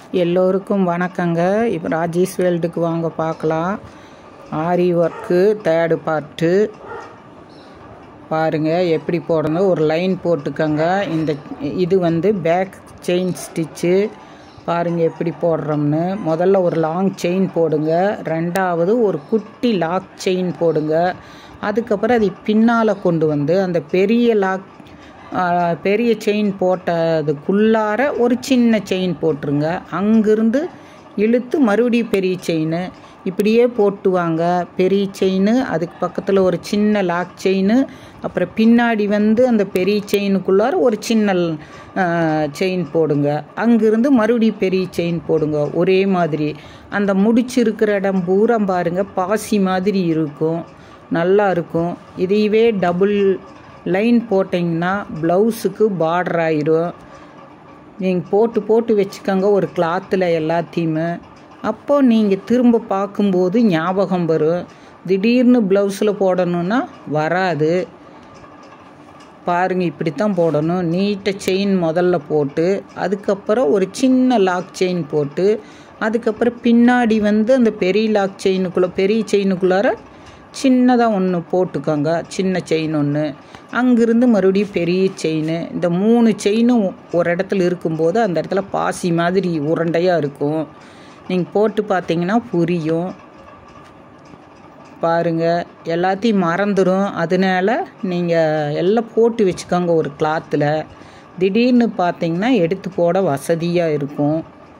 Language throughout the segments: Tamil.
எல்லோருக்கும் வணக்கங்க இப்போ ராஜேஷ் வேல்டுக்கு வாங்க பார்க்கலாம் ஆரி ஒர்க்கு தேர்டு பார்ட்டு பாருங்கள் எப்படி போடணும் ஒரு லைன் போட்டுக்கோங்க இந்த இது வந்து பேக் செயின் ஸ்டிச்சு பாருங்கள் எப்படி போடுறோம்னு முதல்ல ஒரு லாங் செயின் போடுங்க ரெண்டாவது ஒரு குட்டி லாக் செயின் போடுங்க அதுக்கப்புறம் அதை பின்னால் கொண்டு வந்து அந்த பெரிய லாக் ஆஹ், பெரிய செயின் போட்டதுக்குள்ளார ஒரு சின்ன செயின் போட்டுருங்க அங்கிருந்து இழுத்து மறுபடியும் பெரிய செயின் இப்படியே போட்டு வாங்க பெரிய செயின் அதுக்கு பக்கத்தில் ஒரு சின்ன லாக் செயின் அப்புறம் பின்னாடி வந்து அந்த பெரிய செயினுக்குள்ளார ஒரு சின்ன செயின் போடுங்க அங்கிருந்து மறுபடியும் பெரிய செயின் போடுங்க ஒரே மாதிரி அந்த முடிச்சிருக்கிற இடம் பூரா பாருங்க பாசி மாதிரி இருக்கும் நல்லா இருக்கும் இதையவே டபுள் லைன் போட்டிங்கன்னா ப்ளவுஸுக்கு பார்டர் ஆயிரும் நீங்கள் போட்டு போட்டு வச்சுக்கோங்க ஒரு கிளாத்தில் எல்லாத்தையுமே அப்போ நீங்கள் திரும்ப பார்க்கும்போது ஞாபகம் வரும் திடீர்னு ப்ளவுஸில் போடணுன்னா வராது பாருங்க இப்படித்தான் போடணும் நீட்டை செயின் முதல்ல போட்டு அதுக்கப்புறம் ஒரு சின்ன லாக் செயின் போட்டு அதுக்கப்புறம் பின்னாடி வந்து அந்த பெரிய லாக் செயினுக்குள்ளே பெரிய செயினுக்குள்ளார சின்னதாக ஒன்று போட்டுக்கோங்க சின்ன செயின் ஒன்று அங்கிருந்து மறுபடியும் பெரிய செயின் இந்த மூணு செயினும் ஒரு இடத்துல இருக்கும்போது அந்த இடத்துல பாசி மாதிரி உருண்டையாக இருக்கும் நீங்கள் போட்டு பார்த்தீங்கன்னா புரியும் பாருங்க எல்லாத்தையும் மறந்துடும் அதனால நீங்கள் எல்லாம் போட்டு வச்சுக்கோங்க ஒரு கிளாத்தில் திடீர்னு பார்த்தீங்கன்னா எடுத்து போட வசதியாக இருக்கும்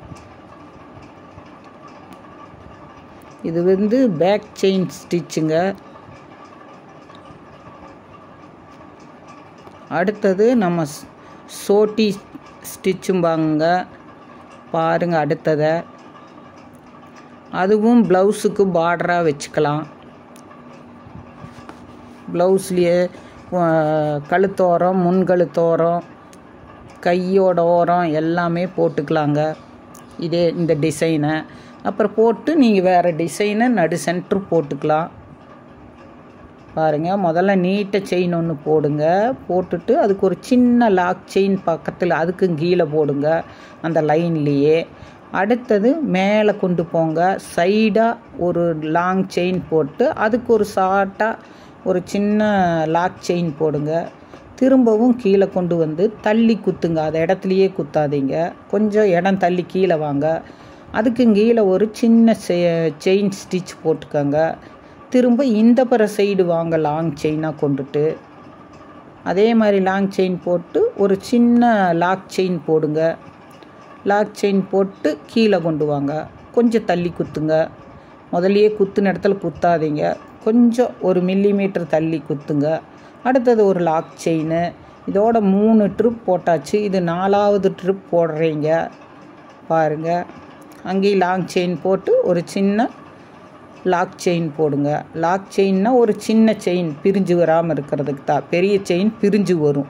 இது வந்து பேக் செயின் ஸ்டிச்சுங்க அடுத்தது நம்ம ஸ்- சோட்டி ஸ்டிச்சும்பாங்க பாருங்க அடுத்ததை அதுவும் ப்ளவுஸுக்கு பார்டராக வச்சுக்கலாம் ப்ளவுஸ்லேயே கழுத்தோரம் முன்கழுத்தோரம் கையோட ஓரம் எல்லாமே போட்டுக்கலாங்க இதே இந்த டிசைனை அப்புறம் போட்டு நீங்கள் வேறு டிசைனை நடு சென்ட்ரு போட்டுக்கலாம் பாருங்கள் முதல்ல நீட்டை செயின் ஒன்று போடுங்க போட்டுட்டு அதுக்கு ஒரு சின்ன லாக் செயின் பக்கத்தில் அதுக்கும் கீழே போடுங்க அந்த லைன்லேயே அடுத்தது மேலே கொண்டு போங்க சைடாக ஒரு லாங் செயின் போட்டு அதுக்கு ஒரு ஷார்ட்டாக ஒரு சின்ன லாக் செயின் போடுங்க திரும்பவும் கீழே கொண்டு வந்து தள்ளி குத்துங்க அது இடத்துலையே குத்தாதீங்க கொஞ்சம் இடம் தள்ளி கீழே வாங்க அதுக்கு கீழே ஒரு சின்ன செயின் ஸ்டிச் போட்டுக்கோங்க திரும்ப இந்த பர சைடு வாங்க லாங் செயினாக கொண்டுட்டு அதே மாதிரி லாங் செயின் போட்டு ஒரு சின்ன லாக் செயின் போடுங்க லாக் செயின் போட்டு கீழே கொண்டு வாங்க கொஞ்சம் தள்ளி குத்துங்க முதல்லயே குத்துன இடத்துல குத்தாதீங்க கொஞ்சம் ஒரு மில்லிமீட்டர் தள்ளி குத்துங்க அடுத்தது ஒரு லாக் செயின் இதோட மூணு ட்ரிப் போட்டாச்சு இது நாலாவது ட்ரிப் போடுறீங்க பாருங்க அங்கேயும் லாங் செயின் போட்டு ஒரு சின்ன லாக் செயின் போடுங்க லாக் செயின்னா ஒரு சின்ன செயின் பிரிஞ்சு வராமல் இருக்கிறதுக்கு தான் பெரிய செயின் பிரிஞ்சு வரும்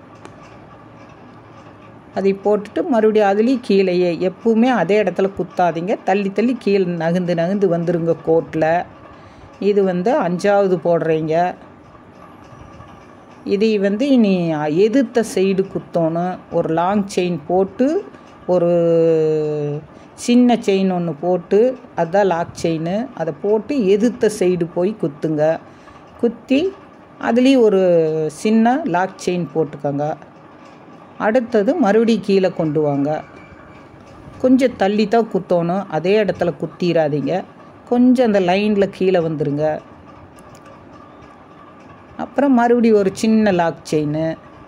அதை போட்டுட்டு மறுபடியும் அதுலேயும் கீழேயே எப்பவுமே அதே இடத்துல குத்தாதீங்க தள்ளி தள்ளி கீழே நகுந்து நகுந்து வந்துருங்க கோட்டில் இது வந்து அஞ்சாவது போடுறீங்க இதை வந்து இனி எதிர்த்த சைடு குத்தணும் ஒரு லாங் செயின் போட்டு ஒரு சின்ன செயின் ஒன்று போட்டு அதுதான் லாக் செயின் அதை போட்டு எதிர்த்த சைடு போய் குத்துங்க குத்தி அதுலேயும் ஒரு சின்ன லாக் செயின் போட்டுக்கோங்க அடுத்தது மறுபடியும் கீழே கொண்டு வாங்க கொஞ்சம் தள்ளி தான் குத்தணும் அதே இடத்துல குத்திராதீங்க கொஞ்சம் அந்த லைனில் கீழே வந்துருங்க அப்புறம் மறுபடியும் ஒரு சின்ன லாக் செயின்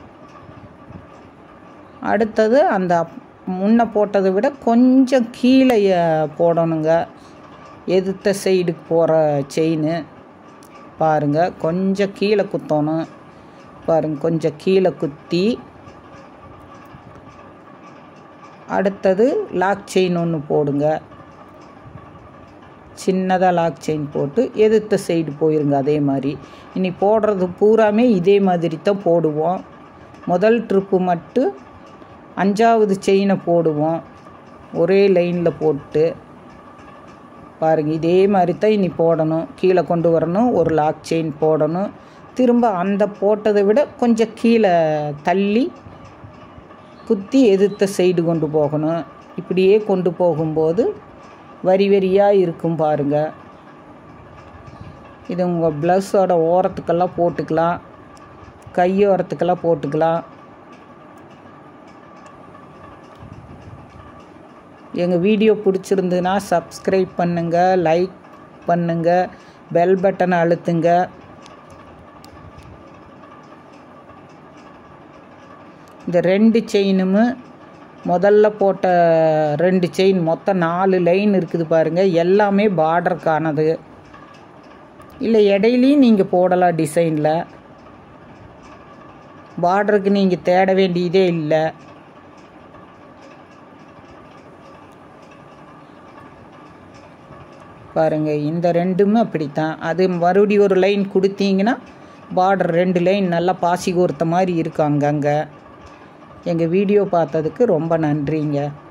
அடுத்தது அந்த அப்- முன்ன போட்டதை விட கொஞ்சம் கீழே அஹ், போடணுங்க எதிர்த்த சைடுக்கு போகிற செயின் பாருங்க கொஞ்சம் கீழே குத்தணும் பாருங்க கொஞ்சம் கீழே குத்தி அடுத்தது லாக் செயின் ஒன்று போடுங்க சின்னதாக லாக் செயின் போட்டு எதிர்த்த சைடு போயிருங்க அதே மாதிரி இனி போடுறது பூராமே இதே மாதிரி தான் போடுவோம் முதல் ட்ரிப்பு மட்டும் அஞ்சாவது செயினை போடுவோம் ஒரே லைனில் போட்டு பாருங்க இதே மாதிரி தான் இனி போடணும் கீழே கொண்டு வரணும் ஒரு லாக் செயின் போடணும் திரும்ப அந்த போட்டதை விட கொஞ்சம் கீழே தள்ளி குத்தி எதிர்த்த சைடு கொண்டு போகணும் இப்படியே கொண்டு போகும்போது வரி வரியாக இருக்கும் பாருங்கள் இது உங்கள் ப்ளவுஸோட ஓரத்துக்கெல்லாம் போட்டுக்கலாம் கையோரத்துக்கெல்லாம் போட்டுக்கலாம் எங்கள் வீடியோ பிடிச்சிருந்துன்னா சப்ஸ்கிரைப் பண்ணுங்கள் லைக் பண்ணுங்கள் பெல் பட்டனை அழுத்துங்க இந்த ரெண்டு செயினும் முதல்ல போட்ட ரெண்டு செயின் மொத்தம் நாலு லைன் இருக்குது பாருங்கள் எல்லாமே பார்டருக்கானது இல்லை இடையிலையும் நீங்கள் போடலாம் டிசைனில் பார்டருக்கு நீங்கள் தேட வேண்டியதே இல்லை பாருங்கள் இந்த ரெண்டுமே அப்படித்தான் அது மறுபடியும் ஒரு லைன் கொடுத்தீங்கன்னா பார்டர் ரெண்டு லைன் நல்லா பாசி கோர்த்த மாதிரி இருக்கும் அங்கங்கே எங்கள் வீடியோ பார்த்ததுக்கு ரொம்ப நன்றிங்க